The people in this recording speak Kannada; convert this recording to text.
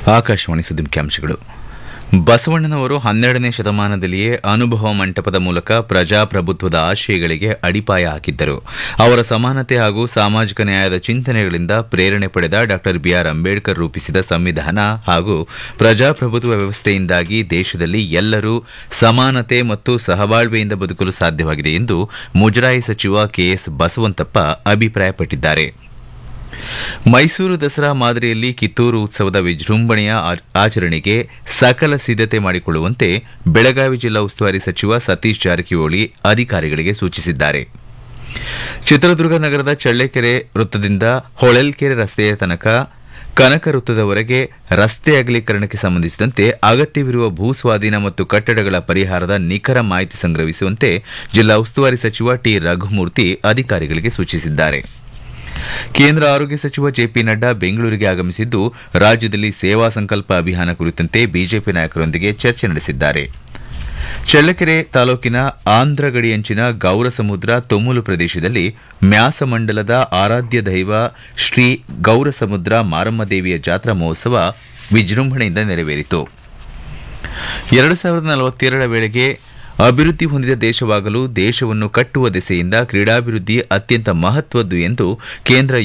ಆಕಾಶವಾಣಿ ಸುದ್ದಿ ಮುಖ್ಯಾಂಶಗಳು ಬಸವಣ್ಣನವರು ಹನ್ನೆರಡನೇ ಶತಮಾನದಲ್ಲಿಯೇ ಅನುಭವ ಮಂಟಪದ ಮೂಲಕ ಪ್ರಜಾಪ್ರಭುತ್ವದ ಆಶಯಗಳಿಗೆ ಅಡಿಪಾಯ ಹಾಕಿದ್ದರು ಅವರ ಸಮಾನತೆ ಹಾಗೂ ಸಾಮಾಜಿಕ ನ್ಯಾಯದ ಚಿಂತನೆಗಳಿಂದ ಪ್ರೇರಣೆ ಪಡೆದ ಡಾ ಬಿಆರ್ ಅಂಬೇಡ್ಕರ್ ರೂಪಿಸಿದ ಸಂವಿಧಾನ ಹಾಗೂ ಪ್ರಜಾಪ್ರಭುತ್ವ ವ್ಯವಸ್ಥೆಯಿಂದಾಗಿ ದೇಶದಲ್ಲಿ ಎಲ್ಲರೂ ಸಮಾನತೆ ಮತ್ತು ಸಹಬಾಳ್ವೆಯಿಂದ ಬದುಕಲು ಸಾಧ್ಯವಾಗಿದೆ ಎಂದು ಮುಜರಾಯಿ ಸಚಿವ ಕೆಎಸ್ ಬಸವಂತಪ್ಪ ಅಭಿಪ್ರಾಯಪಟ್ಟಿದ್ದಾರೆ ಮೈಸೂರು ದಸರಾ ಮಾದರಿಯಲ್ಲಿ ಕಿತ್ತೂರು ಉತ್ಸವದ ವಿಜೃಂಭಣೆಯ ಆಚರಣೆಗೆ ಸಕಲ ಸಿದ್ದತೆ ಮಾಡಿಕೊಳ್ಳುವಂತೆ ಬೆಳಗಾವಿ ಜಿಲ್ಲಾ ಉಸ್ತುವಾರಿ ಸಚಿವ ಸತೀಶ್ ಜಾರಕಿಹೊಳಿ ಅಧಿಕಾರಿಗಳಿಗೆ ಸೂಚಿಸಿದ್ದಾರೆ ಚಿತ್ರದುರ್ಗ ನಗರದ ಚಳ್ಳೆಕೆರೆ ವೃತ್ತದಿಂದ ಹೊಳಲ್ಕೆರೆ ರಸ್ತೆಯ ತನಕ ಕನಕ ವೃತ್ತದವರೆಗೆ ರಸ್ತೆ ಅಗಲೀಕರಣಕ್ಕೆ ಸಂಬಂಧಿಸಿದಂತೆ ಅಗತ್ಯವಿರುವ ಭೂ ಸ್ವಾಧೀನ ಮತ್ತು ಕಟ್ಟಡಗಳ ಪರಿಹಾರದ ನಿಖರ ಮಾಹಿತಿ ಸಂಗ್ರಹಿಸುವಂತೆ ಜಿಲ್ಲಾ ಉಸ್ತುವಾರಿ ಸಚಿವ ಟಿ ರಘುಮೂರ್ತಿ ಅಧಿಕಾರಿಗಳಿಗೆ ಸೂಚಿಸಿದ್ದಾರೆ ಕೇಂದ್ರ ಆರೋಗ್ಯ ಸಚಿವ ಜೆಪಿ ನಡ್ಡಾ ಬೆಂಗಳೂರಿಗೆ ಆಗಮಿಸಿದ್ದು ರಾಜ್ಯದಲ್ಲಿ ಸೇವಾ ಸಂಕಲ್ಪ ಅಭಿಯಾನ ಕುರಿತಂತೆ ಬಿಜೆಪಿ ನಾಯಕರೊಂದಿಗೆ ಚರ್ಚೆ ನಡೆಸಿದ್ದಾರೆ ಚಳ್ಳಕೆರೆ ತಾಲೂಕಿನ ಆಂಧ್ರ ಗಡಿಯಂಚಿನ ಗೌರಸಮುದ್ರ ತೊಮ್ಮುಲು ಪ್ರದೇಶದಲ್ಲಿ ಮ್ಯಾಸಮಂಡಲದ ಆರಾಧ್ಯ ದೈವ ಶ್ರೀ ಗೌರಸಮುದ್ರ ಮಾರಮ್ಮ ದೇವಿಯ ಜಾತ್ರಾ ಮಹೋತ್ಸವ ವಿಜೃಂಭಣೆಯಿಂದ ನೆರವೇರಿತು ಎರಡು ಸಾವಿರದ ನಲವತ್ತೇಳರ ವೇಳೆಗೆ ಅಭಿವೃದ್ಧಿ ಹೊಂದಿದ ದೇಶವಾಗಲು ದೇಶವನ್ನು ಕಟ್ಟುವ ದಿಸೆಯಿಂದ ಕ್ರೀಡಾಭಿವೃದ್ಧಿ ಅತ್ಯಂತ ಮಹತ್ವದ್ದು ಎಂದು ಕೇಂದ್ರ